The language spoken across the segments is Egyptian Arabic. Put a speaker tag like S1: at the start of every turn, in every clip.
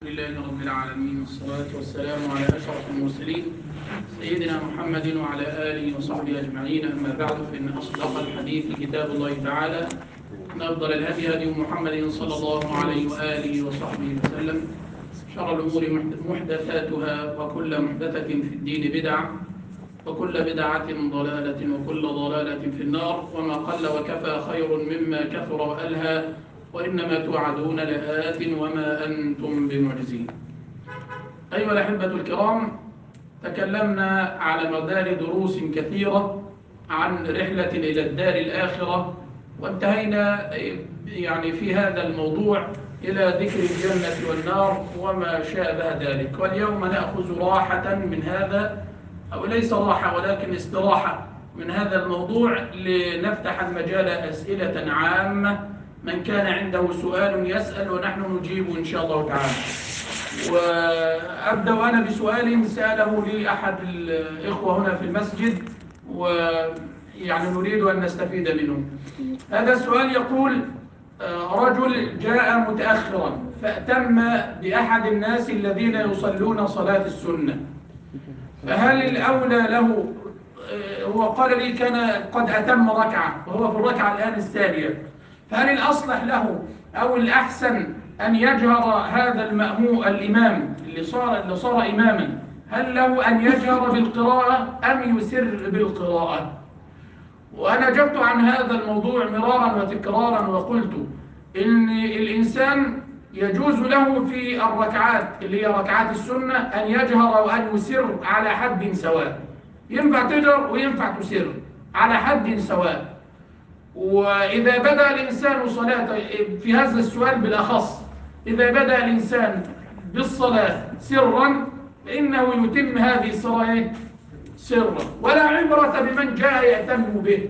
S1: لله رب العالمين والصلاة والسلام على أشرف المرسلين سيدنا محمد وعلى آله وصحبه أجمعين أما بعد فإن أصدق الحديث كتاب الله تعالى أن أفضل الهدي هدي محمد صلى الله عليه وآله وصحبه وسلم شر الأمور محدثاتها وكل محدثة في الدين بدعة وكل بدعة ضلالة وكل ضلالة في النار وما قل وكفى خير مما كثر وألهى وإنما توعدون لآت وما أنتم بمعجزين أيها الأحبة الكرام تكلمنا على مدار دروس كثيرة عن رحلة إلى الدار الآخرة وانتهينا يعني في هذا الموضوع إلى ذكر الجنة والنار وما شابه ذلك واليوم نأخذ راحة من هذا أو ليس راحة ولكن استراحة من هذا الموضوع لنفتح المجال أسئلة عامة من كان عنده سؤال يسأل ونحن نجيب إن شاء الله تعالى وأبدأ أنا بسؤال سأله لي أحد الإخوة هنا في المسجد ويعني نريد أن نستفيد منه هذا السؤال يقول رجل جاء متأخرا فأتم بأحد الناس الذين يصلون صلاة السنة فهل الأولى له هو قال لي كان قد أتم ركعة وهو في الركعة الآن الثانية فهل الأصلح له أو الأحسن أن يجهر هذا المأمو الإمام اللي صار, اللي صار إماما هل له أن يجهر بالقراءة أم يسر بالقراءة وأنا جبت عن هذا الموضوع مرارا وتكرارا وقلت إن الإنسان يجوز له في الركعات اللي هي ركعات السنة أن يجهر وأن يسر على حد سواء ينفع تجهر وينفع تسر على حد سواء وإذا بدأ الإنسان صلاة في هذا السؤال بالأخص إذا بدأ الإنسان بالصلاة سرا فإنه يتم هذه الصلاة سرا ولا عبرة بمن جاء يأتم به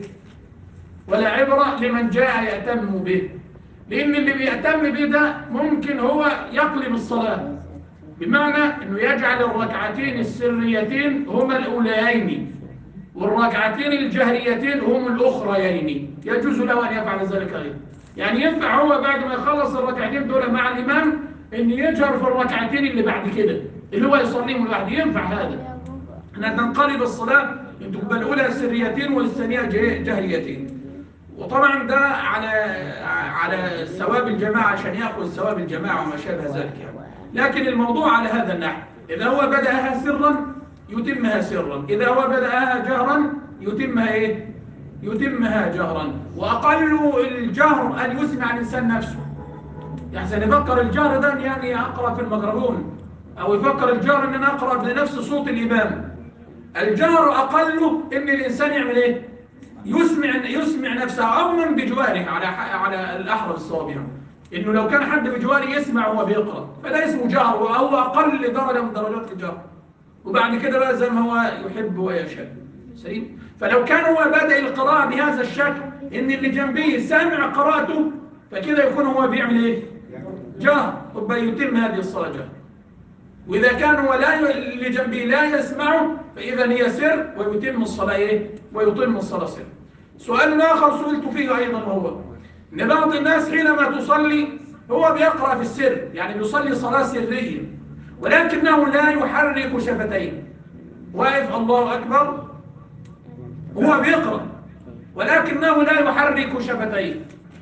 S1: ولا عبرة لمن جاء يأتم به لأن اللي بيأتم به ده ممكن هو يقلب الصلاة بمعنى أنه يجعل الركعتين السريتين هما الأوليين والركعتين الجهريتين هم الأخريين يجوز له أن يفعل ذلك أيضا يعني ينفع هو بعد ما يخلص الركعتين دول مع الإمام أن يجهر في الركعتين اللي بعد كده اللي هو يصليهم لوحده ينفع هذا أن تنقلب الصلاة أن تبقى الأولى سريتين والثانية جهريتين وطبعا ده على على ثواب الجماعة عشان يأخذ ثواب الجماعة وما شابه ذلك يعني. لكن الموضوع على هذا النحو إذا هو بدأها سرا يتمها سرا إذا هو بدأها جهرا يتمها إيه؟ يتمها جهرا وأقل الجهر أن يسمع الإنسان نفسه يعني يفكر الجهر ده يعني أقرأ في المغربون أو يفكر الجهر أن أنا أقرأ بنفس صوت الإمام الجهر أقله أن الإنسان يعمل إيه؟ يسمع يسمع نفسه أو من بجواره على على الأحرف الصواب يعني. إنه لو كان حد بجواره يسمع وهو بيقرأ فده اسمه جهر وهو أقل درجة من درجات الجهر وبعد كده بقى زي ما هو يحب ويشاء سليم فلو كان هو بادئ القراءة بهذا الشكل ان اللي جنبيه سامع قراءته فكده يكون هو بيعمل ايه جهر يبقى يتم هذه الصلاة جهر واذا كان هو لا اللي جنبيه لا يسمعه فاذا هي سر ويتم الصلاة ايه ويتم الصلاة سر سؤال اخر سئلت فيه ايضا هو ان بعض الناس حينما تصلي هو بيقرأ في السر يعني بيصلي صلاة سرية ولكنه لا يحرك شفتيه واقف الله أكبر هو بيقرأ ولكنه لا يحرك شفتيه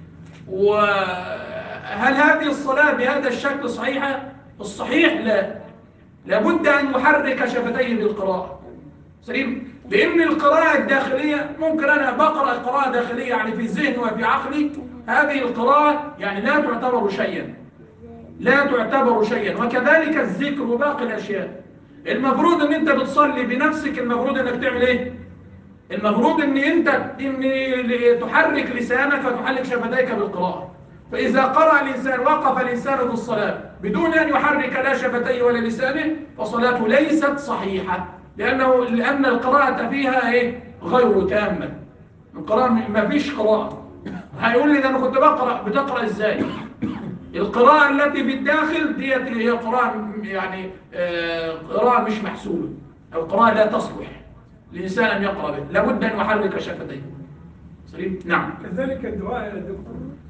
S1: وهل هذه الصلاة بهذا الشكل صحيحة؟ الصحيح لا لابد أن يحرك شفتيه بالقراءة سليم لأن القراءة الداخلية ممكن أنا بقرأ قراءة داخلية يعني في ذهني وفي عقلي هذه القراءة يعني لا تعتبر شيئا لا تعتبر شيئا وكذلك الذكر وباقي الأشياء المفروض ان انت بتصلي بنفسك المفروض انك تعمل ايه المفروض ان انت ان تحرك لسانك وتحرك شفتيك بالقراءة فإذا قرأ الإنسان وقف الإنسان في الصلاة بدون أن يحرك لا شفتيه ولا لسانه فصلاته ليست صحيحة لأنه لأن القراءة فيها إيه غير تامة القراءة ما فيش قراءة هيقول لي ده أنا كنت بقرأ بتقرأ إزاي القراءة التي بالداخل ديت هي قراءة يعني قراءة مش محسوبة أو قراءة لا تصلح للإنسان أن يقرأ به لابد أن يحرك شفتيه سليم نعم
S2: كذلك الدعاء يا دكتور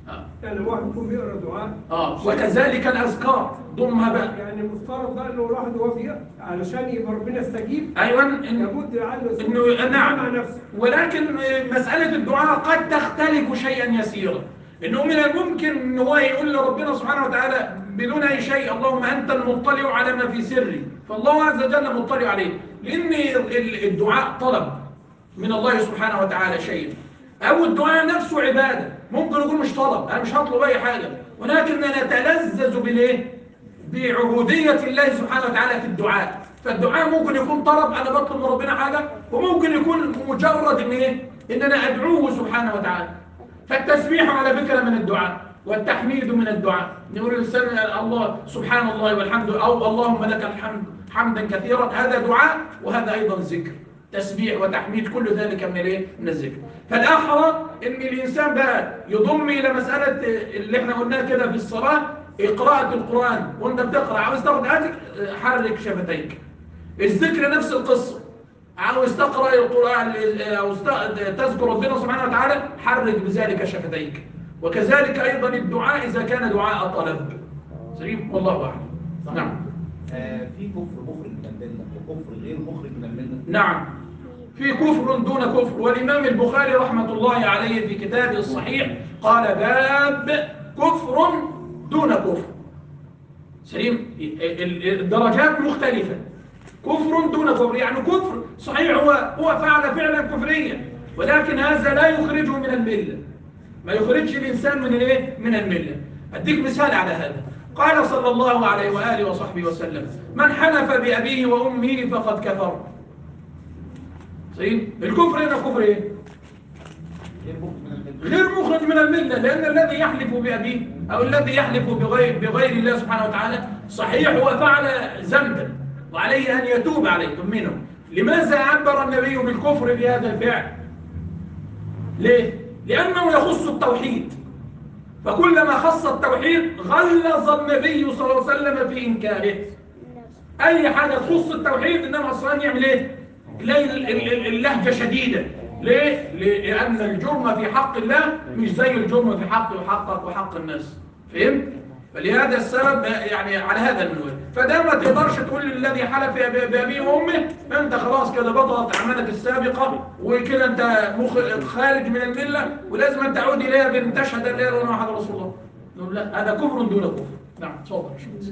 S1: آه.
S2: يعني الواحد يكون بيقرا دعاء
S1: اه وكذلك الاذكار ضمها بقى
S2: يعني المفترض بقى انه الواحد وهو بيقرا علشان يبقى ربنا يستجيب
S1: ايوه إن
S2: لابد لعله
S1: انه
S2: مع
S1: نعم
S2: نفسه
S1: ولكن مسألة الدعاء قد تختلف شيئا يسيرا انه من الممكن ان هو يقول لربنا سبحانه وتعالى بدون اي شيء اللهم انت المطلع على ما في سري فالله عز وجل مطلع عليه لان ال- الدعاء طلب من الله سبحانه وتعالى شيء او الدعاء نفسه عبادة ممكن يكون مش طلب انا مش هطلب اي حاجة ولكن نتلذذ بالايه بعبودية الله سبحانه وتعالى في الدعاء فالدعاء ممكن يكون طلب أنا بطلب من ربنا حاجة وممكن يكون مجرد إن إيه؟ إن أنا أدعوه سبحانه وتعالى فالتسبيح على فكرة من الدعاء والتحميد من الدعاء نقول الإنسان الله سبحان الله والحمد أو اللهم لك الحمد حمدا كثيرا هذا دعاء وهذا أيضا ذكر تسبيح وتحميد كل ذلك من الايه من الذكر فالاحرى ان الانسان بقى يضم الى مساله اللي احنا قلناها كده في الصلاه قراءه القران وانت بتقرا عاوز تاخد اجر حرك شفتيك الذكر نفس القصه عاوز تقرا القران او است- تذكر ربنا سبحانه وتعالى حرك بذلك شفتيك وكذلك ايضا الدعاء اذا كان دعاء طلب سليم والله اعلم نعم
S3: آه، في كفر مخرج من المله وكفر غير مخرج من المله
S1: نعم في كفر دون كفر والإمام البخاري رحمة الله عليه في كتابه الصحيح قال باب كفر دون كفر سليم ال- ال- الدرجات مختلفة كفر دون كفر يعني كفر صحيح هو هو فعل فعلا كفريا ولكن هذا لا يخرجه من الملة ما يخرجش الإنسان من الايه من الملة أديك مثال على هذا قال صلى الله عليه وآله وصحبه وسلم من حلف بأبيه وأمه فقد كفر سيد الكفر هنا كفر ايه
S3: غير مخرج من المله
S1: غير مخرج من الملة لأن الذي يحلف بأبيه أو الذي يحلف بغير, بغير الله سبحانه وتعالى صحيح هو فعل ذنبا وعليه أن يتوب عليكم منه لماذا عبر النبي بالكفر بهذا الفعل ليه؟ لأنه يخص التوحيد فكلما خص التوحيد غلظ النبي صلى الله عليه وسلم في إنكاره أي حاجة تخص التوحيد إنما أصلا يعمل إيه؟ تلاقي ال- ال- ال- اللهجة شديدة ليه؟ لأن الجرم في حق الله مش زي الجرم في حقي وحقك وحق الناس فهمت؟ فلهذا السبب يعني على هذا المنوال فده ما تقدرش تقول للذي حلف بأبي- بأبيه وأمه انت خلاص كده بطلت أعمالك السابقة وكده انت مخ- خارج من الملة ولازم أن تعود إليها بأن تشهد أن لا إله إلا الله محمد رسول الله نقول لا هذا كفر دون كفر نعم اتفضل يا شيخ.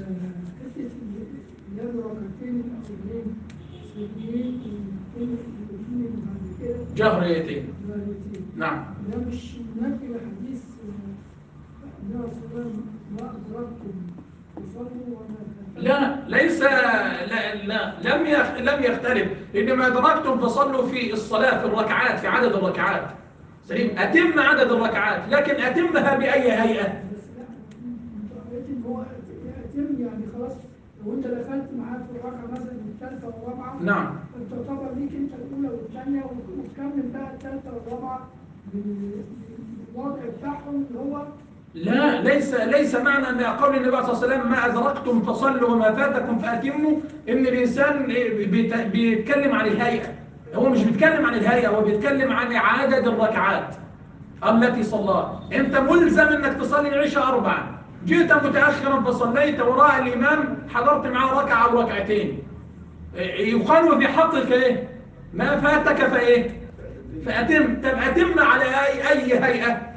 S4: يدرك ركعتين الأولين سجدين والاثنين بعد كده
S1: جهريتين
S4: جاريتين
S1: نعم
S4: ده مش نفي حديث النبي صلى الله عليه وسلم ما أدركتم فصلوا وما
S1: لا ليس لا, لا لم يخ لم يختلف انما ادركتم فصلوا في الصلاه في الركعات في عدد الركعات سليم اتم عدد الركعات لكن اتمها باي هيئه
S4: بس لا انت قريت ان هو يتم يعني خلاص لو انت دخلت معاه في الركعه مثلا الثالثه والرابعه
S1: نعم
S4: انت تعتبر ليك انت الاولى والثانيه وتكمل بقى الثالثه والرابعه بال- بالوضع بتاعهم اللي هو
S1: لا ليس ليس معنى ان قول النبي صلى الله عليه وسلم ما ادركتم فصلوا وما فاتكم فاتموا ان الانسان بيت- بيتكلم عن الهيئه هو مش بيتكلم عن الهيئه هو بيتكلم عن عدد الركعات التي صلاها انت ملزم انك تصلي العشاء اربعه جئت متاخرا فصليت وراء الامام حضرت معه ركعه او ركعتين يقال في حقك ايه ما فاتك فايه فاتم طب اتم على اي اي هيئه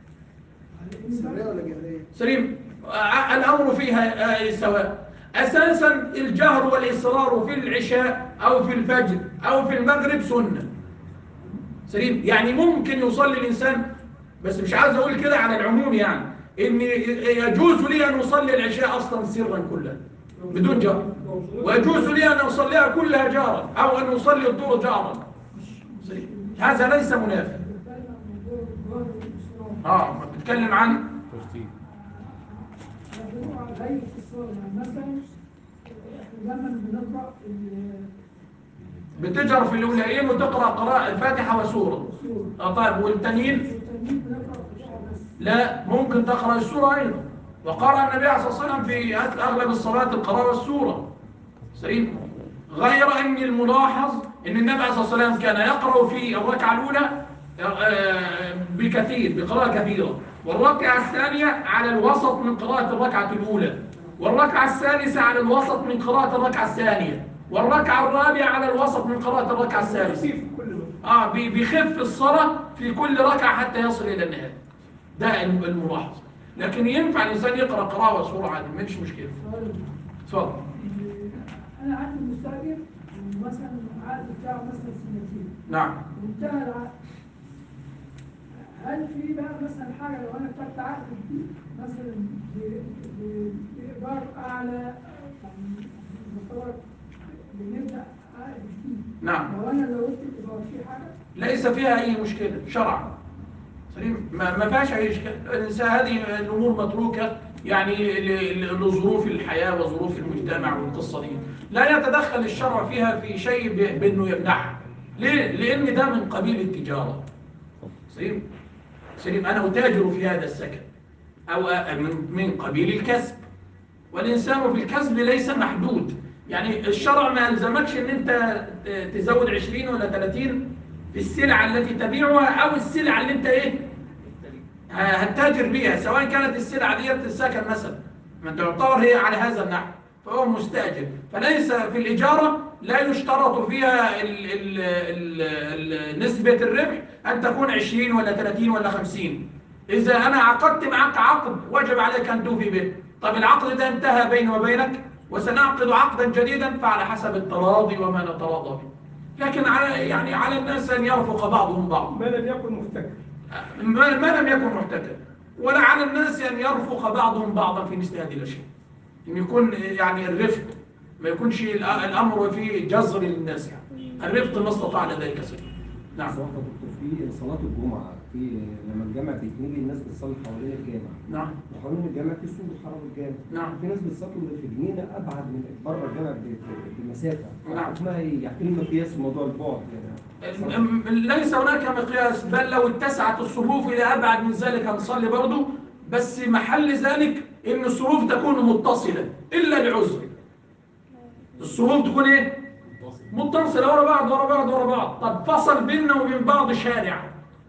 S4: سريع ولا جهريه؟
S1: سليم آه، الأمر فيها آه، سواء أساسا الجهر والإصرار في العشاء أو في الفجر أو في المغرب سنة سليم يعني ممكن يصلي الإنسان بس مش عايز أقول كده على العموم يعني إن يجوز لي أن أصلي العشاء أصلا سرا كلها بدون جهر ويجوز لي أن أصليها كلها جهرا أو أن أصلي الظهر جهرا سليم. هذا ليس منافي
S4: بتكلم عن موضوع الظهر والإصرار
S1: اه بتكلم عن
S4: بنقع على هيئة الصلاة يعني مثلا احنا دايما بنقرأ ال-
S1: بتجهر في الأولين وتقرأ قراءة الفاتحة وسورة
S4: السورة
S1: اه طيب والتانيين
S4: والتانيين بنقرأ الفاتحة بس
S1: لا ممكن تقرأ السورة أيضا وقرأ النبي عليه الصلاة والسلام في أغلب الصلاة القراءة والسورة سليم غير أن الملاحظ أن النبي عليه الصلاة والسلام كان يقرأ في الركعة الأولى آه، بكثير بقراءة كثيرة والركعة الثانية على الوسط من قراءة الركعة الأولى والركعة الثالثة على الوسط من قراءة الركعة الثانية والركعة الرابعة على الوسط من قراءة الركعة الثالثة
S2: تخفيف في كل مرة
S1: اه بي- بيخف الصلاة في كل ركعة حتى يصل إلى النهاية ده الم- الملاحظ لكن ينفع الإنسان يقرأ قراءة وسورة عادي مفيش مشكلة اتفضل
S4: انا عندي مستاجر مثلا العقد بتاعه مثلا سنتين
S1: نعم
S4: وانتهى العقد هل في بقى مثلا حاجه لو انا كتبت عقد جديد مثلا ب- ب- بايجار اعلى يعني مصور بنبدا عقد جديد
S1: نعم
S4: لو انا لو قلت يبقى في حاجه
S1: ليس فيها أي مشكلة شرعا سليم ما ما فيهاش أي إشكال الإنسان هذه الأمور متروكة يعني ل- ل- لظروف الحياة وظروف المجتمع والقصة دي لا يتدخل الشرع فيها في شيء ب- بأنه يمنعها ليه؟ لأن ده من قبيل التجارة سليم سليم أنا أتاجر في هذا السكن أو أ- من من قبيل الكسب والإنسان في الكسب ليس محدود يعني الشرع ما ألزمكش أن أنت ت- تزود 20 ولا 30 في السلعة التي تبيعها أو السلعة اللي أنت إيه ه- هتتاجر بيها سواء كانت السلعة ديت السكن مثلا ما أنت يعتبر هي على هذا النحو فهو مستأجر فليس في الإجارة لا يشترط فيها ال ال ال ال نسبة الربح أن تكون 20 ولا 30 ولا 50 إذا أنا عقدت معك عقد وجب عليك أن توفي به طب العقد ده انتهى بيني وبينك وسنعقد عقدا جديدا فعلى حسب التراضي وما نتراضى به لكن على يعني على الناس أن يرفق بعضهم بعض
S2: ما لم يكن محتكر
S1: ما ما لم يكن محتكر ولا على الناس أن يرفق بعضهم بعضا في مثل هذه الأشياء أن يكون يعني الرفق ما يكونش الأ- الأمر فيه جزر للناس يعني الرفق ما استطاع لذلك سبيل نعم
S5: صراحة دكتور في صلاة الجمعة في لما الجامع بيتملي الناس بتصلي حوالين الجامع
S1: نعم
S5: وحوالين الجامع في سور حرم الجامع
S1: نعم.
S5: في ناس بتصلي في جنينة أبعد من بره الجامع ب- ب- بمسافة
S1: نعم.
S5: اسمها إيه؟ يعني إيه مقياس موضوع البعد يعني
S1: م- م- ليس هناك مقياس بل لو اتسعت الصفوف إلى أبعد من ذلك هنصلي برضه بس محل ذلك إن الصفوف تكون متصلة إلا لعذر الصفوف تكون إيه؟ متصلة ورا بعض ورا بعض ورا بعض طب فصل بيننا وبين بعض شارع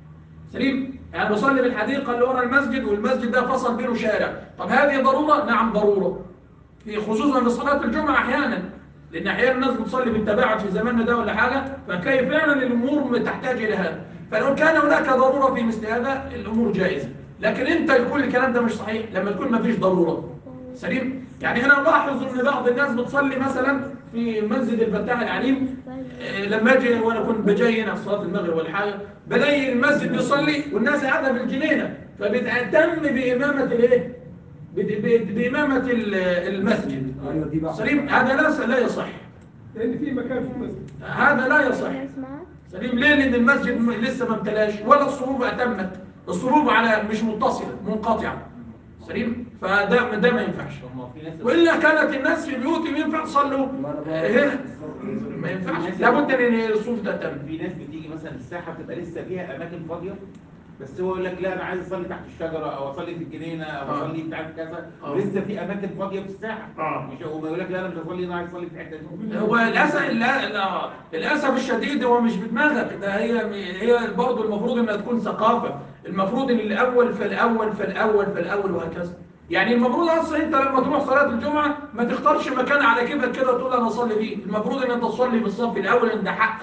S1: سليم يعني بصلي بالحديقة اللي ورا المسجد والمسجد ده فصل بينه شارع طب هذه ضرورة نعم ضرورة في خصوصا في صلاة الجمعة أحيانا لأن أحيانا الناس بتصلي بالتباعد في زماننا ده ولا حاجة فتلاقي فعلا الأمور تحتاج إلى هذا فلو كان هناك ضرورة في مثل هذا الأمور جائزة لكن أنت يقول الكلام ده مش صحيح لما تكون ما فيش ضرورة سليم يعني أنا ألاحظ أن بعض الناس بتصلي مثلا في مسجد الفتاح العليم آه، لما اجي وانا كنت بجي هنا في صلاه المغرب ولا حاجه بلاقي المسجد بيصلي والناس قاعده في الجنينه فبتهتم بامامه الايه؟ بد- ب- بامامه ال- المسجد
S5: أيوة دي بقى
S1: سليم هذا لا لا يصح
S2: لان في مكان في المسجد
S1: هذا لا يصح سليم ليه لان المسجد م- لسه ما امتلاش ولا الصفوف اتمت الصفوف على مش متصله منقطعه سليم فده ده ما ينفعش
S3: طب ما في ناس
S1: والا كانت الناس في بيوتهم ينفع تصلوا
S5: ما أنا
S1: آه،
S5: بقى
S1: هنا ما ينفعش لابد ان الصفوف تتم
S3: في ناس بتيجي مثلا الساحه بتبقى لسه فيها اماكن فاضيه بس هو يقول لك لا انا عايز اصلي تحت الشجره او اصلي في الجنينه او
S1: آه.
S3: اصلي مش عارف كذا
S1: آه.
S3: لسه في اماكن فاضيه في الساحه
S1: آه.
S3: مش هو يقول لك لا انا مش هصلي انا عايز اصلي في الحته دي
S1: هو للاسف لا لا للاسف الشديد هو مش بدماغك ده هي هي برضه المفروض انها تكون ثقافه المفروض ان الاول فالاول فالاول فالاول وهكذا يعني المفروض اصلا انت لما تروح صلاه الجمعه ما تختارش مكان على كيفك كده تقول انا اصلي فيه المفروض ان انت تصلي في الصف الاول ان ده حقك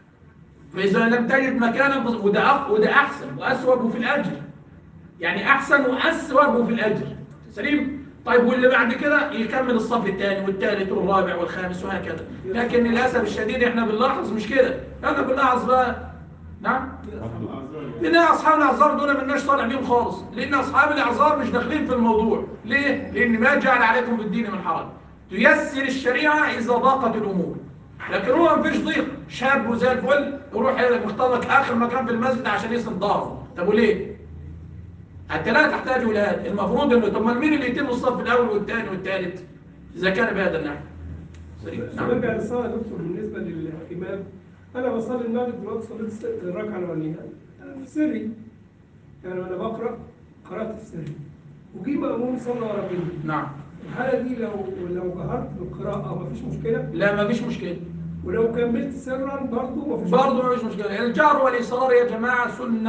S1: فاذا لم تجد مكانا وده أف- وده احسن واسوب في الاجر يعني احسن واسوب في الاجر سليم طيب واللي بعد كده يكمل الصف الثاني والثالث والرابع والخامس وهكذا لكن للاسف الشديد احنا بنلاحظ مش كده احنا بنلاحظ بقى نعم لان اصحاب الاعذار دول ما لناش طالع بيهم خالص لان اصحاب الاعذار مش داخلين في الموضوع ليه لان ما جعل عليكم في الدين من حرج تيسر الشريعه اذا ضاقت الامور لكن هو ما فيش ضيق شاب وزي الفل يروح مختار لك اخر مكان في المسجد عشان يسند ظهره طب وليه حتى لا تحتاج الى هذا المفروض انه طب ما مين اللي يتم الصف الاول والثاني والثالث اذا كان بهذا النحو سليم نعم
S2: نرجع للصلاه يا دكتور بالنسبه للامام انا بصلي المغرب دلوقتي صليت س- الركعه الاولانيه في سري يعني وانا بقرا قرات في سري وجي مامون صلى ورا مني
S1: نعم
S2: الحاله دي لو لو جهرت بالقراءه مفيش مشكله
S1: لا ما فيش مشكله
S2: ولو كملت سرا برضه مفيش
S1: برضه ما فيش مشكله الجهر والاصرار يا جماعه سنه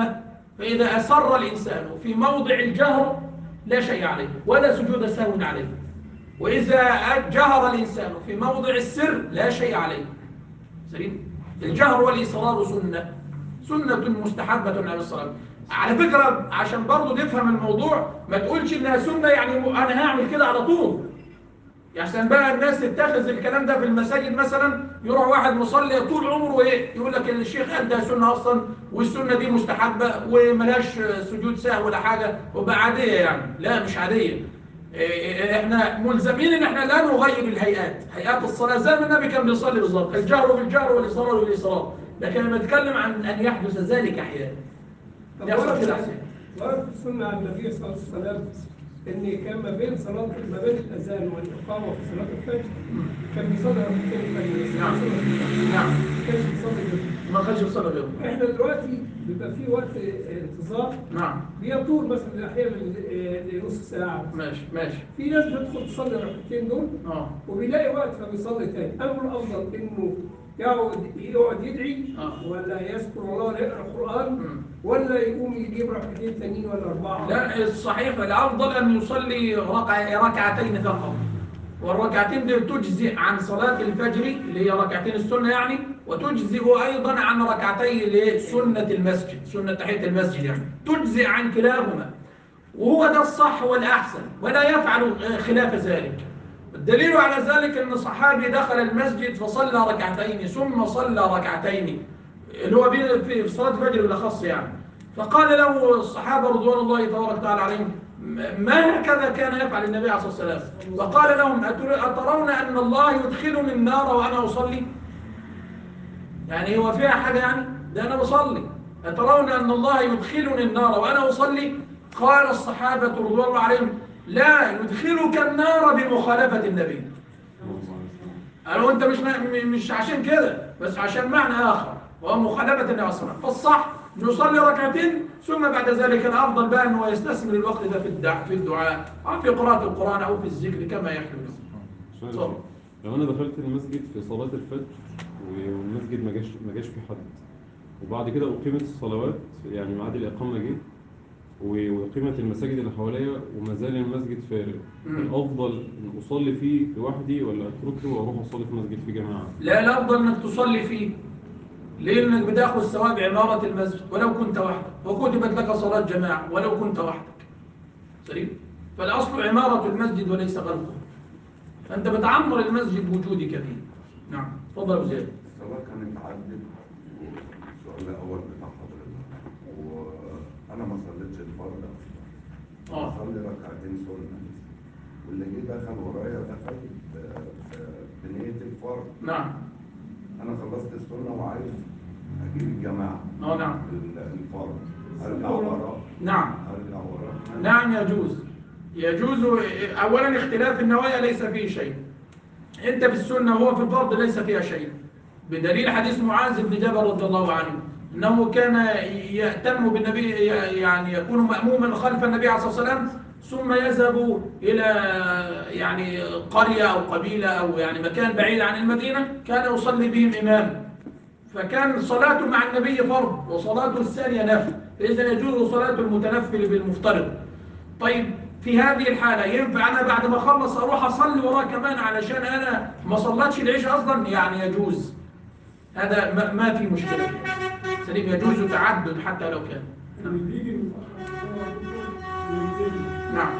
S1: فإذا أسر الإنسان في موضع الجهر لا شيء عليه ولا سجود سهو عليه وإذا جهر الإنسان في موضع السر لا شيء عليه سليم الجهر والإصرار سنة سنة مستحبة عليه الصلاة على فكرة عشان برضو نفهم الموضوع ما تقولش إنها سنة يعني أنا هعمل كده على طول يعني عشان بقى الناس تتخذ الكلام ده في المساجد مثلا يروح واحد مصلي طول عمره ايه يقول لك الشيخ قال ده سنه اصلا والسنه دي مستحبه وملهاش سجود سهو ولا حاجه وبقى عاديه يعني لا مش عاديه إيه، احنا ملزمين ان احنا لا نغير الهيئات هيئات الصلاه زي ما النبي كان بيصلي بالظبط الجهر بالجهر والاصرار بالاصرار لكن انا بتكلم عن ان يحدث ذلك احيانا
S2: طب
S1: يحصل
S2: ورد
S1: كده احيانا
S2: ورد في السنة عن النبي صلى الله عليه وسلم إن كان ما بين صلاة ما بين الأذان والإقامة في صلاة الفجر كان بيصلي ركعتين الفجر
S1: نعم. نعم
S2: ما كانش بيصلي غيرهم.
S1: ما خدش الصلاه غيره
S2: إحنا دلوقتي بيبقى في وقت انتظار
S1: نعم
S2: بيطول مثلا أحيانا لنص ساعة
S1: ماشي ماشي
S2: في ناس بتدخل تصلي الركعتين دول
S1: اه
S2: وبيلاقي وقت فبيصلي تاني أنا الأفضل إنه يقعد يقعد يدعي
S1: آه.
S2: ولا يذكر الله ولا يقرأ قرآن
S1: مم.
S2: ولا يقوم يجيب ركعتين تانيين ولا أربعة
S1: لا الصحيح الأفضل أن يصلي ركع ركعتين فقط والركعتين دي تجزئ عن صلاة الفجر اللي هي ركعتين السنة يعني وتجزئ أيضا عن ركعتي اللي هي سنة المسجد سنة تحية المسجد يعني تجزئ عن كلاهما وهو ده الصح والأحسن ولا يفعل خلاف ذلك الدليل على ذلك أن صحابي دخل المسجد فصلى ركعتين ثم صلى ركعتين اللي هو بي- في في صلاة الفجر بالأخص يعني فقال له الصحابة رضوان الله تبارك وتعالى عليهم م- ما هكذا كان يفعل النبي عليه الصلاة والسلام فقال لهم أتر- أترون أن الله يدخلني النار وأنا أصلي يعني هو فيها حاجة يعني ده أنا بصلي أترون أن الله يدخلني النار وأنا أصلي قال الصحابة رضوان الله عليهم لا يدخلك النار بمخالفة النبي قالوا انت مش مش عشان كده بس عشان معنى اخر وهو مخالفه النبي صلى الله عليه وسلم فالصح انه يصلي ركعتين ثم بعد ذلك الافضل بقى انه يستثمر الوقت ده في الدعاء في الدعاء او في قراءه القران او في الذكر كما يحلو له
S6: سؤال
S1: اتفضل.
S6: لو انا دخلت المسجد في صلاة الفجر والمسجد ما جاش ما جاش فيه حد وبعد كده اقيمت الصلوات يعني ميعاد الاقامة جه و- واقيمت المساجد اللي حواليا وما زال المسجد فارغ
S1: مم.
S6: الافضل ان اصلي فيه لوحدي ولا اتركه واروح اصلي في مسجد في جماعة
S1: لا الافضل انك تصلي فيه لانك بتاخذ ثواب عماره المسجد ولو كنت وحدك وكتبت لك صلاه جماعه ولو كنت وحدك سليم فالاصل عماره المسجد وليس غلقه فانت بتعمر المسجد بوجودك فيه نعم تفضل يا أبو زياد
S7: الصلاة كانت عدت السؤال الأول بتاع حضرتك وأنا ما صليتش الفرض أصلا
S1: اه
S7: صلي ركعتين سنة واللي جه دخل ورايا دخل ب- ب- بنية الفرض
S1: نعم
S7: أنا خلصت السنة وعايز أجيب الجماعة
S1: اه نعم
S7: ال- الفرض أرجع وراه
S1: نعم
S7: أرجع وراه
S1: نعم يجوز يجوز اولا اختلاف النوايا ليس فيه شيء انت في السنه وهو في الفرض ليس فيها شيء بدليل حديث معاذ بن جبل رضي الله عنه انه كان يأتم بالنبي يعني يكون مأموما خلف النبي عليه الصلاه والسلام ثم يذهب الى يعني قريه او قبيله او يعني مكان بعيد عن المدينه كان يصلي بهم امام فكان صلاته مع النبي فرض وصلاته الثانيه نفل فاذا يجوز صلاه المتنفل بالمفترض طيب في هذه الحالة ينفع أنا بعد ما أخلص أروح أصلي وراه كمان علشان أنا ما صلتش العشاء أصلا يعني يجوز هذا ما, ما في مشكلة سليم يجوز تعدد حتى لو كان
S4: اللي بيجي متأخر وينزل.
S1: نعم.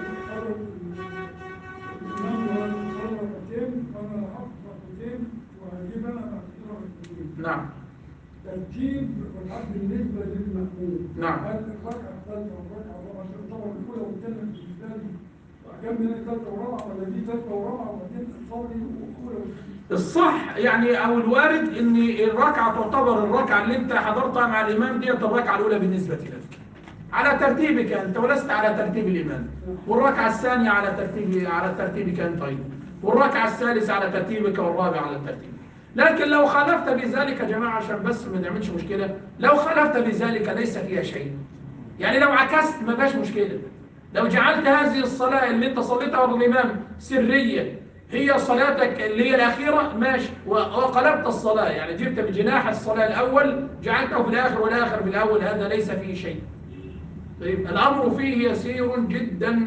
S4: الإمام هو اللي صلى ركعتين وأنا هحط ركعتين وهجيب أنا ركعتين.
S1: نعم
S4: ترتيب والحد بالنسبة للمأمون.
S1: نعم.
S4: هل الركعة الثالثة والركعة الرابعة عشان طبعا الأولى والثانية بالنسبة لي وأكمل الثالثة والرابعة ولا دي ثالثة ورابعة وبعدين أصلي وأولى والثانية.
S1: الصح يعني أو الوارد إن الركعة تعتبر الركعة اللي أنت حضرتها مع الإمام ديت الركعة الأولى بالنسبة لك على ترتيبك أنت ولست على ترتيب الإمام والركعة الثانية على ترتيب على ترتيبك أنت أيضا والركعة الثالثة على ترتيبك والرابعة على ترتيبك لكن لو خالفت بذلك يا جماعة عشان بس ما نعملش مشكلة لو خالفت بذلك ليس فيها شيء يعني لو عكست ما فيهاش مشكلة لو جعلت هذه الصلاة اللي انت صليتها ورا الإمام سرية هي صلاتك اللي هي الأخيرة ماشي و- وقلبت الصلاة يعني جبت بجناح الصلاة الأول جعلته في الآخر والآخر في الأول هذا ليس فيه شيء طيب الأمر فيه يسير جدا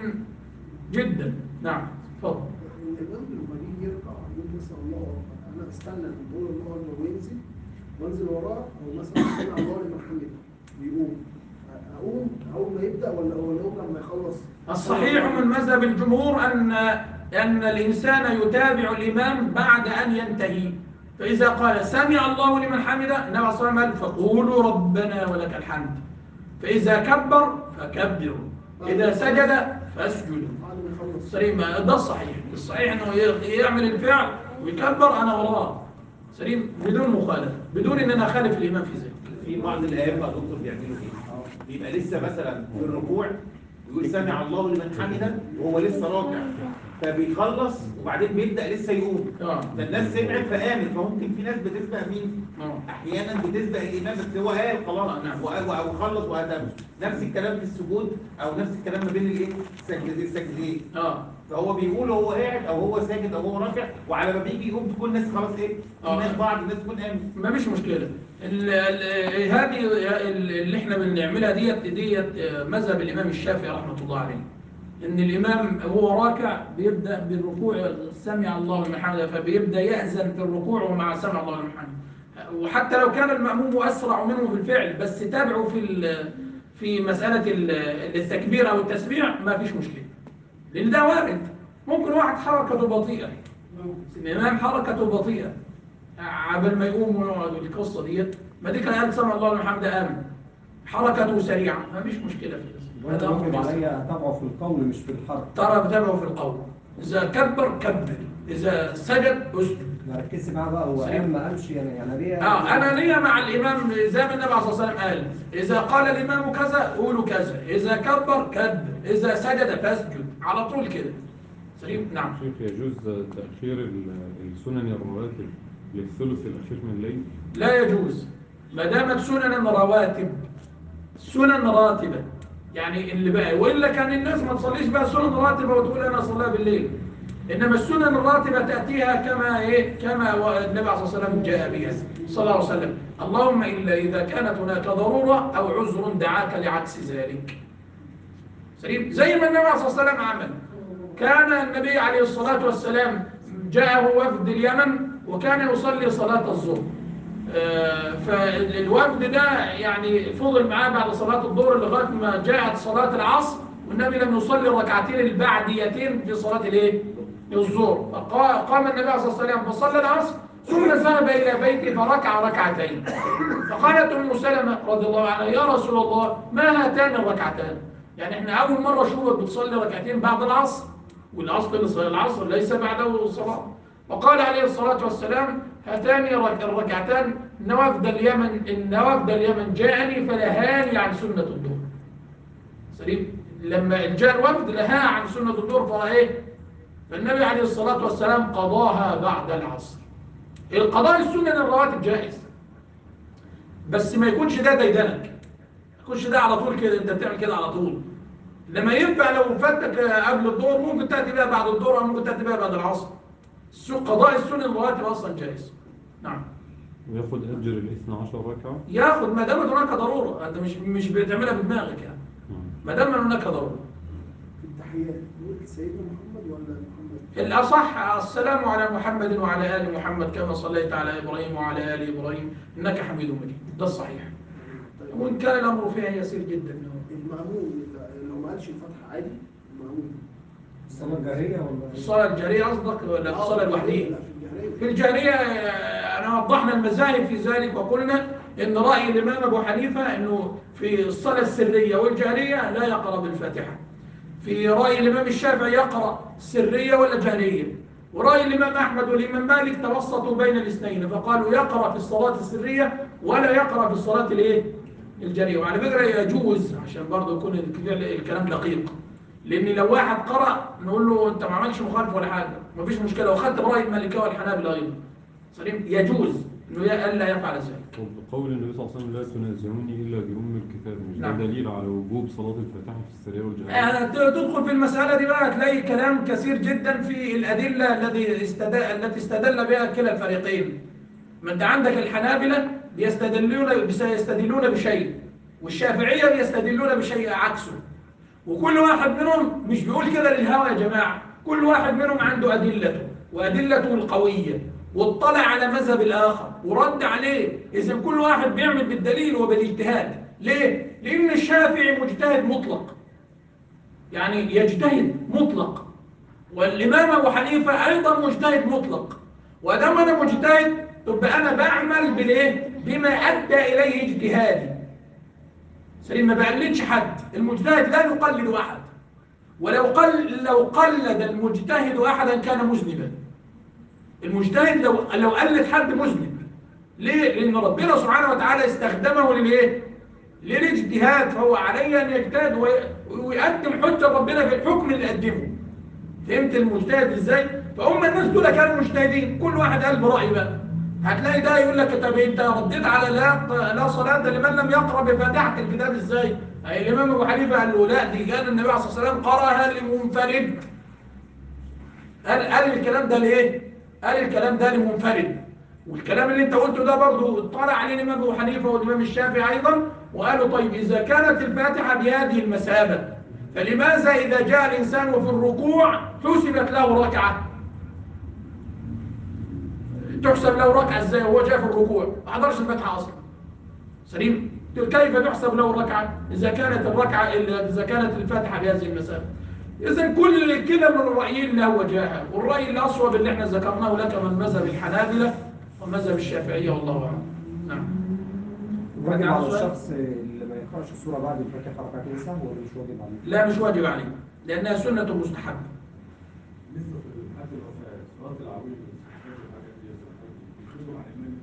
S1: جدا نعم تفضل
S8: الإمام لما يجي يركع يقول مثلا الله أكبر أنا أستنى نقول الله أكبر وينزل وأنزل وراه أو مثلا سمع الله لمن حمده بيقوم أقوم أول ما يبدأ ولا ولا أقوم لما يخلص؟
S1: الصحيح من مذهب الجمهور أن أن الإنسان يتابع الإمام بعد أن ينتهي فإذا قال سمع الله لمن حمده النبي صلى الله عليه وسلم قال فقولوا ربنا ولك الحمد فإذا كبر فكبروا إذا سجد فاسجدوا
S8: بعد ما يخلص
S1: سليم ده الصحيح الصحيح انه ي- يعمل الفعل ويكبر انا وراه سليم بدون مخالفه بدون ان انا اخالف الامام في ذلك
S3: في بعض الائمه يا دكتور بيعملوا ايه؟ بيبقى لسه مثلا في الركوع يقول سمع الله لمن حمده وهو لسه راكع فبيخلص وبعدين بيبدا لسه يقوم
S1: اه
S3: فالناس سمعت فقامت فممكن في ناس بتسبق مين؟
S1: اه
S3: احيانا بتسبق الامام بس هو قال خلاص
S1: آه، نعم.
S3: و- و- وخلص وهتم نفس الكلام في السجود او نفس الكلام ما بين الايه؟ السجدتين السجدتين
S1: اه
S3: فهو بيقول وهو قاعد او هو ساجد او هو راكع وعلى ما بيجي يقوم تكون الناس خلاص ايه؟ في
S1: آه.
S3: ناس بعض الناس تكون قامت
S1: ما فيش مشكله ال- ال- هذه ال- اللي احنا بنعملها ديت ديت آه، مذهب الامام الشافعي رحمه الله عليه ان الامام وهو راكع بيبدا بالركوع سمع الله لمن حمده فبيبدا يأذن في الركوع ومع سمع الله لمن حمده وحتى لو كان المأموم اسرع منه في الفعل بس تابعه في ال- في مساله ال- التكبير او التسبيح ما فيش مشكله لان ده وارد ممكن واحد حركته بطيئه الامام حركته بطيئه عبال ما يقوم ويقعد القصه ديت ما دي كان قال سمع الله لمن حمده امن حركته سريعه ما فيش مشكله في ده
S5: برضه
S1: هذا أمر
S5: واجب
S1: بسيط.
S5: عليا اتابعه في القول مش في الحرف
S1: ترى بتابعه في القول اذا كبر كبر اذا سجد اسجد
S5: ركزت معاه بقى هو
S1: سليم.
S5: قام ما قامش يعني يعني ليه
S1: اه انا ليا مع الامام زي ما النبي صلى الله عليه وسلم قال اذا قال الامام كذا قولوا كذا اذا كبر كبر اذا سجد فاسجد على طول كده سليم نعم
S6: شيخ يجوز تأخير ال- السنن الرواتب للثلث الأخير من الليل
S1: لا يجوز ما دامت سنن رواتب سنن راتبة يعني اللي بقى وإلا كان الناس ما تصليش بقى سنن راتبة وتقول أنا أصليها بالليل إنما السنن الراتبة تأتيها كما إيه كما و- النبي عليه الصلاة والسلام جاء بها صلى الله عليه وسلم اللهم إلا إذا كانت هناك ضرورة أو عذر دعاك لعكس ذلك سليم زي ما النبي عليه الصلاة والسلام عمل كان النبي عليه الصلاة والسلام جاءه وفد اليمن وكان يصلي صلاة الظهر آه، فالوفد ده يعني فضل معاه بعد صلاة الظهر لغاية ما جاءت صلاة العصر والنبي لم يصلي الركعتين البعديتين في صلاة الايه؟ الظهر فقا- قام النبي عليه الصلاة والسلام فصلى العصر ثم ذهب إلى بيته فركع ركعتين فقالت أم سلمة رضي الله عنها يا رسول الله ما هاتان الركعتان يعني احنا أول مرة أشوفك بتصلي ركعتين بعد العصر والأصل لصلاة العصر ليس بعده صلاة وقال عليه الصلاة والسلام هاتان الرك- الركعتان نوافد اليمن إن نوافد اليمن جاءني فلهاني عن سنة الظهر سليم لما جاء الوفد لها عن سنة الظهر فايه فالنبي عليه الصلاة والسلام قضاها بعد العصر القضاء السنن الرواتب جائز بس ما يكونش ده ديدنك ما يكونش ده على طول كده انت بتعمل كده على طول لما ينفع لو فاتك قبل الظهر ممكن تأتي بها بعد الظهر أو ممكن تأتي بها بعد العصر السو- قضاء السنن الرواتب أصلا جائز نعم
S6: وياخد أجر الاثنى عشر ركعة
S1: ياخد ما دامت هناك ضرورة انت مش مش بتعملها بدماغك يعني
S6: نعم.
S1: ما دام هناك ضرورة
S8: في التحيات نقول سيدنا محمد ولا محمد؟
S1: الأصح السلام على محمد وعلى آل محمد كما صليت على إبراهيم وعلى آل إبراهيم إنك حميد مجيد ده الصحيح
S8: طيب
S1: وإن كان الأمر فيها يسير جدا
S8: المأمون إذا- لو ما قالش الفتحة عادي المأمون
S5: الصلاة الجاهرية ولا
S1: الصلاة الجارية قصدك ولا الصلاة الوحدية
S8: لا، في الجاهلية.
S1: في الجارية آه، أنا وضحنا المذاهب في ذلك وقلنا إن رأي الإمام أبو حنيفة أنه في الصلاة السرية والجارية لا يقرأ بالفاتحة في رأي الإمام الشافعي يقرأ سرية ولا جهرية ورأي الإمام أحمد والإمام مالك توسطوا بين الاثنين فقالوا يقرأ في الصلاة السرية ولا يقرأ في الصلاة الإيه؟ الجارية وعلى فكرة يجوز عشان برضه يكون الكلام دقيق لأن لو واحد قرأ نقول له أنت ما عملش مخالف ولا حاجة مفيش مشكلة وخدت برأي المالكية والحنابلة أيضا سليم يجوز إنه ي- ألا يفعل ذلك
S6: وقول النبي صلى الله عليه وسلم لا تنازعوني إلا بأم الكتاب مش ده
S1: نعم.
S6: دليل على وجوب صلاة الفاتحة في السرية والجهرية
S1: آه، تدخل في المسألة دي بقى تلاقي كلام كثير جدا في الأدلة الذي استدل التي استدل بها كلا الفريقين ما أنت عندك الحنابلة بيستدلون بيستدلون بشيء والشافعية بيستدلون بشيء عكسه وكل واحد منهم مش بيقول كده للهوى يا جماعة كل واحد منهم عنده أدلته وأدلته القوية واطلع على مذهب الآخر ورد عليه إذا كل واحد بيعمل بالدليل وبالاجتهاد ليه؟ لأن الشافعي مجتهد مطلق يعني يجتهد مطلق والإمام أبو حنيفة أيضا مجتهد مطلق ودام أنا مجتهد تبقى أنا بعمل بالإيه؟ بما أدى إليه اجتهادي سليم ما بقلدش حد المجتهد لا يقلد أحد ولو قل لو قلد المجتهد أحدا كان مذنبا المجتهد لو لو قلد حد مذنب ليه؟ لأن ربنا سبحانه وتعالى استخدمه للإيه؟ للاجتهاد فهو عليه أن يجتهد وي- ويقدم حجة ربنا في الحكم اللي قدمه فهمت المجتهد ازاي فهم الناس دول كانوا مجتهدين كل واحد قال برأي بقى هتلاقي ده يقول لك طب انت رديت على لا لا صلاة لمن لم يقرأ بفاتحة الكتاب ازاي أي الإمام أبو حنيفة قال له لا دي قال النبي عليه الصلاة والسلام قرأها لمنفرد قال قال الكلام ده ليه قال الكلام ده لمنفرد والكلام اللي انت قلته ده برضه اطلع عليه الإمام أبو حنيفة والإمام الشافعي أيضا وقالوا طيب إذا كانت الفاتحة بهذه المثابة فلماذا إذا جاء الإنسان في الركوع حسبت له ركعة تحسب له ركعة ازاي وهو جاء في الركوع ما حضرش الفاتحة أصلا سليم قلت كيف تحسب له ركعة إذا كانت الركعة إذا كانت الفاتحة بهذه المسافة إذا كل كده من الرأيين له وجاهه والرأي الأصوب اللي احنا ذكرناه لك من مذهب الحنابلة ومذهب الشافعية والله أعلم نعم
S5: واجب
S1: راجع
S5: على
S1: السؤال؟
S5: الشخص اللي ما يقرأش السورة بعد الفاتحة ركعتين سهو ولا مش واجب عليه؟
S1: لا مش واجب عليه لأنها سنة مستحبة
S9: لسه في الحج الوفاء صلاة العويل والحاجات دي بيشوفوا عن المنى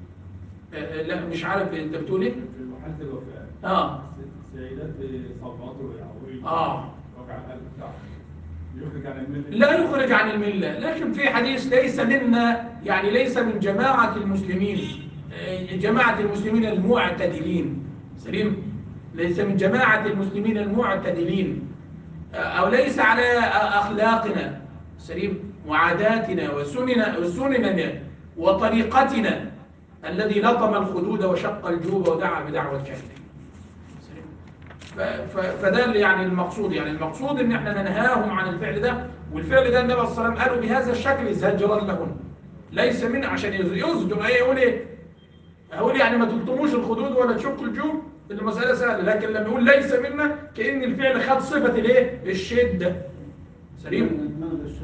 S1: آه، آه، لا مش عارف انت بتقول ايه
S9: في حج الوفاء
S1: اه
S9: السيدات بصلواته ويعويل
S1: اه
S9: ركع القلب بتاعهم يخرج عن المنى
S1: لا يخرج عن الملة لكن في حديث ليس منا يعني ليس من جماعة المسلمين آه، جماعة المسلمين المعتدلين سليم ليس من جماعة المسلمين المعتدلين آه، أو ليس على أخلاقنا سليم وعاداتنا وسننا وسنننا وطريقتنا الذي لطم الخدود وشق الجوب ودعا بدعوة الجاهلية سليم ف- ف- فده اللي يعني المقصود يعني المقصود ان احنا ننهاهم عن الفعل ده والفعل ده النبي صلى الله عليه وسلم قالوا بهذا الشكل زجرا لهم ليس من عشان يز- يزجر ايه يقول ايه اقول يعني ما تلطموش الخدود ولا تشقوا الجوب المسألة سهلة لكن لما يقول ليس منا كأن الفعل خد صفة الايه الشدة سليم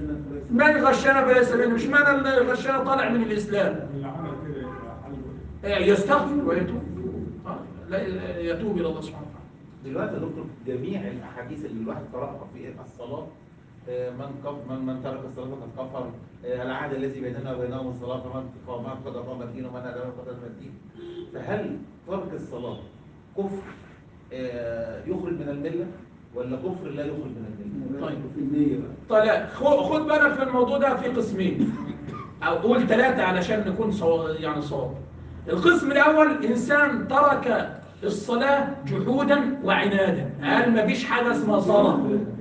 S1: من غشنا فليس منا مش معنى اللي غشنا طالع من الإسلام
S9: اللي عمل كده يبقى حل
S1: إيه، يستغفر ويتوب آه، لا لا، يتوب إلى الله سبحانه وتعالى
S3: دلوقتي يا دكتور جميع الاحاديث اللي الواحد قراها في الصلاه آه، من كف من من ترك الصلاه فقد كفر آه، العهد الذي بيننا وبينهم الصلاه فمن فمن قد اقام الدين ومن لم يقد اقام الدين فهل ترك الصلاه كفر آه، يخرج من المله ولا كفر لا يخرج من المله؟
S1: طيب.
S8: في النية بقى
S1: طيب خد خد بالك في الموضوع ده في قسمين او قول ثلاثة علشان نكون صو... يعني صواب القسم الاول انسان ترك الصلاة جحودا وعنادا قال ما فيش حاجة اسمها صلاة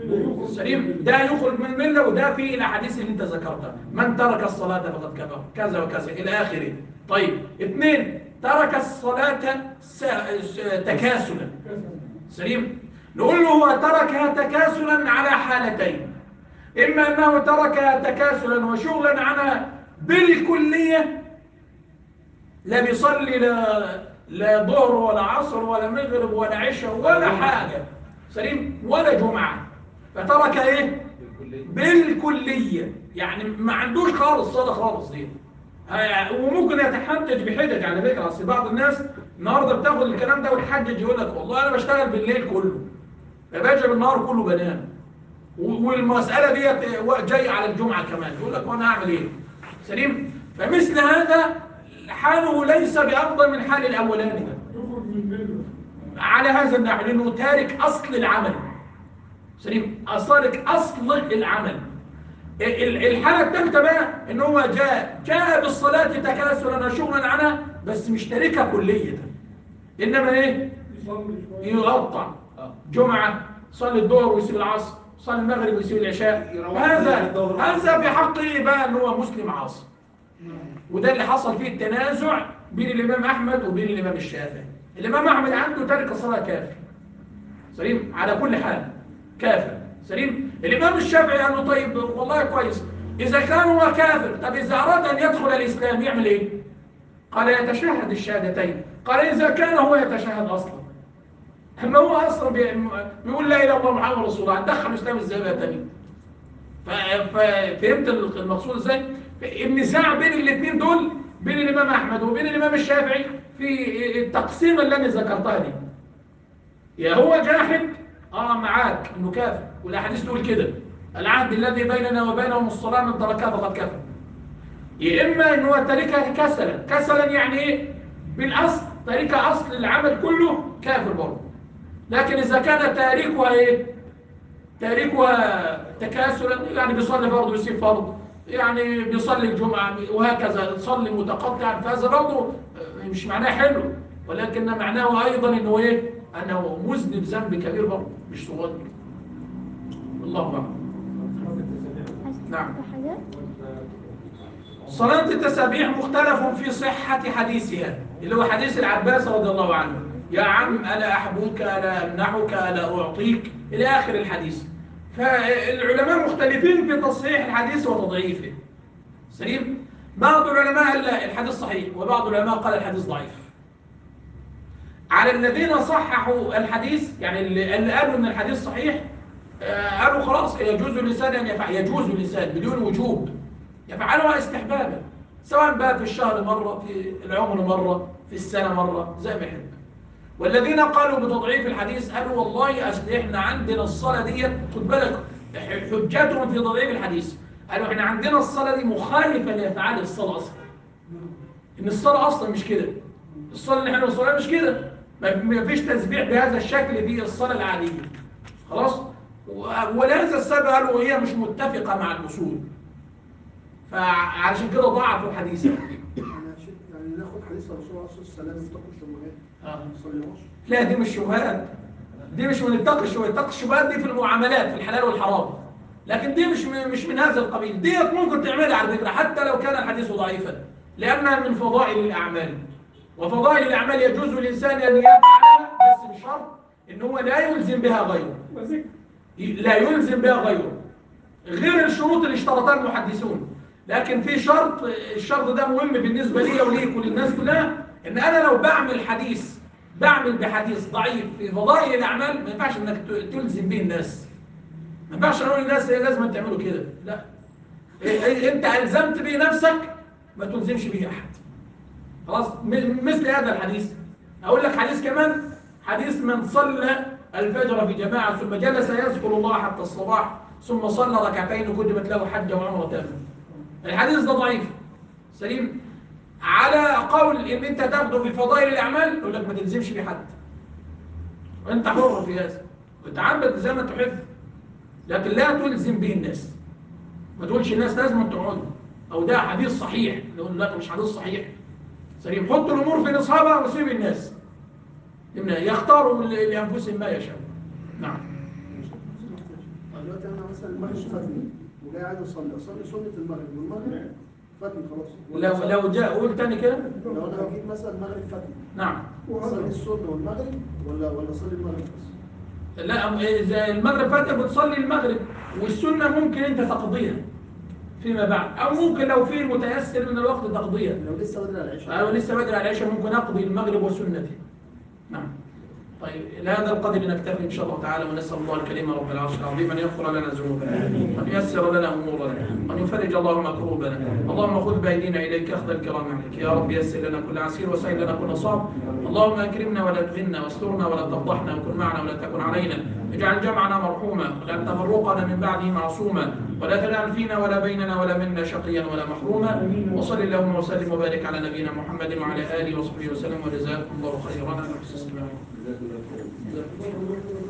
S1: سليم ده يخرج من الملة وده في الاحاديث اللي انت ذكرتها من ترك الصلاة فقد كفر كذا وكذا الى اخره طيب اثنين ترك الصلاة س... س... تكاسلا سليم نقول له هو تركها تكاسلا على حالتين إما أنه تركها تكاسلا وشغلا عنها بالكلية لا بيصلي لا لا ظهر ولا عصر ولا مغرب ولا عشاء ولا حاجة سليم ولا جمعة فترك إيه؟
S3: بالكلية
S1: بالكلية يعني ما عندوش خالص صلاة خالص دي ها- وممكن يتحجج بحجج على فكرة أصل بعض الناس النهاردة بتاخد الكلام ده وتحجج يقول لك والله أنا بشتغل بالليل كله فباجي بالنهار كله بنام و- والمسألة ديت جاي على الجمعة كمان يقول لك وأنا أعمل إيه سليم فمثل هذا حاله ليس بأفضل من حال الأولاني ده
S9: يخرج من المله
S1: على هذا النحو لأنه تارك أصل العمل سليم تارك أصل العمل ال- ال- الحالة الثالثة بقى إن هو جاء جاء بالصلاة تكاسلا وشغلا عنها بس مش تاركها كلية إنما إيه
S9: يصلي شويه
S1: يقطع
S3: اه
S1: جمعة صلي الظهر ويسيب العصر صلي المغرب ويسيب العشاء
S3: يروح
S1: هذا
S3: الظهر.
S1: هذا في حقه إيه بقى ان هو مسلم عاصي وده اللي حصل فيه التنازع بين الإمام أحمد وبين الإمام الشافعي الإمام أحمد عنده تارك الصلاة كافر سليم على كل حال كافر سليم الإمام الشافعي قال له طيب والله كويس إذا كان هو كافر طب إذا أراد أن يدخل الإسلام يعمل إيه؟ قال يتشهد الشهادتين قال إذا كان هو يتشهد أصلا أما هو أصلا بي- بيقول لا إله إلا الله محمد رسول الله هتدخل الإسلام إزاي بقى تاني؟ ف- ففهمت المقصود ازاي النزاع بين الاثنين دول بين الامام احمد وبين الامام الشافعي في التقسيم اللي انا ذكرتها دي يا هو جاحد اه معاك انه كافر والاحاديث تقول كده العهد الذي بيننا وبينهم الصلاه من تركها فقد كفر يا اما ان هو تاركها كسلا كسلا يعني ايه بالاصل تاركها اصل العمل كله كافر برضه لكن اذا كان تاركها ايه تاركها تكاسلا يعني بيصلي برضه يسيب فرض يعني بيصلي الجمعة وهكذا يصلي متقطعا فهذا برضه مش معناه حلو ولكن معناه أيضا أنه إيه أنه مذنب ذنب كبير برضه مش صغير الله أعلم نعم
S10: حاجات
S1: صلاة التسابيح مختلف في صحة حديثها اللي هو حديث العباس رضي الله عنه يا عم ألا أحبوك ألا أمنحك ألا أعطيك إلى آخر الحديث فالعلماء مختلفين في تصحيح الحديث وتضعيفه سليم بعض العلماء قال لا الحديث صحيح وبعض العلماء قال الحديث ضعيف على الذين صححوا الحديث يعني اللي اللي قالوا ان الحديث صحيح آه، قالوا خلاص يجوز للإنسان أن يفعل يجوز للإنسان بدون وجوب يفعلها استحبابا سواء بقى في الشهر مرة في العمر مرة في السنة مرة زي ما يحب والذين قالوا بتضعيف الحديث قالوا والله أصل إحنا عندنا الصلاة ديت خد بالك حجتهم في تضعيف الحديث قالوا إحنا عندنا الصلاة دي مخالفة لأفعال الصلاة أصلا إن الصلاة أصلا مش كده الصلاة اللي احنا بنصليها مش كده ما ما فيش تسبيح بهذا الشكل في الصلاة العادية خلاص و- ولهذا السبب قالوا هي مش متفقة مع الأصول فعلشان كده ضعفوا الحديث
S8: يعني عشان- يعني ناخد حديث الرسول عليه الصلاه والسلام اتقوا الشبهات
S1: آه.
S8: ما تصليهاش
S1: لا دي مش شبهات دي مش من اتقي الشبهات اتقي الشبهات دي في المعاملات في الحلال والحرام لكن دي مش من- مش من هذا القبيل ديت ممكن تعملها على فكره حتى لو كان الحديث ضعيفا لانها من فضائل الاعمال وفضائل الاعمال يجوز للانسان ان يفعلها بس بشرط ان هو لا يلزم بها غيره
S2: وذكر
S1: لا يلزم بها غيره غير الشروط اللي اشترطها المحدثون لكن في شرط الشرط ده مهم بالنسبة لي وليك وللناس كلها ان انا لو بعمل حديث بعمل بحديث ضعيف في فضائل الاعمال ما ينفعش انك ت- تلزم به الناس ما ينفعش اقول للناس إيه لازم تعملوا كده لا إيه- إيه انت الزمت به نفسك ما تلزمش به احد خلاص م- مثل هذا الحديث اقول لك حديث كمان حديث من صلى الفجر في جماعة ثم جلس يذكر الله حتى الصباح ثم صلى ركعتين قدمت له حجة وعمرة تامة الحديث ده ضعيف سليم على قول ان انت تاخده في فضائل الاعمال يقول لك ما تلزمش بحد وانت حر في هذا وتعبد زي ما تحب لكن لا تلزم به الناس ما تقولش الناس لازم تقعدوا او ده حديث صحيح نقول لا مش حديث صحيح سليم حط الامور في نصابها وسيب الناس إن يختاروا ل- لانفسهم ما يشاء نعم
S8: دلوقتي انا مثلا المغرب فاتني وجاي عايز اصلي اصلي سنه المغرب والمغرب فاتني خلاص
S1: لو لو جاء قول تاني كده
S8: لو انا جيت مثلا المغرب فاتني
S1: نعم
S8: اصلي السنه والمغرب ولا ولا اصلي المغرب بس
S1: لا إذا المغرب فاتك بتصلي المغرب والسنة ممكن أنت تقضيها فيما بعد أو ممكن لو في متيسر من الوقت تقضيها
S8: لو لسه بدري على العشاء
S1: أو لسه بدري على العشاء ممكن أقضي المغرب وسنته نعم طيب إلى هذا القدر نكتفي إن شاء الله تعالى ونسأل الله الكريم رب العرش العظيم أن يغفر لنا ذنوبنا وأن ييسر لنا أمورنا وأن يفرج اللهم كروبنا اللهم خذ بأيدينا إليك أخذ الكرام عليك يا رب يسر لنا كل عسير وسهل لنا كل صعب اللهم أكرمنا ولا تهنا واسترنا ولا تفضحنا وكن معنا ولا تكن علينا اجعل جمعنا مرحوما واجعل تفرقنا من بعده معصوما ولا تجعل فينا ولا بيننا ولا منا شقيا ولا محروما وصل اللهم وسلم وبارك على نبينا محمد وعلى آله وصحبه وسلم وجزاكم الله خيرا على حسن استماعكم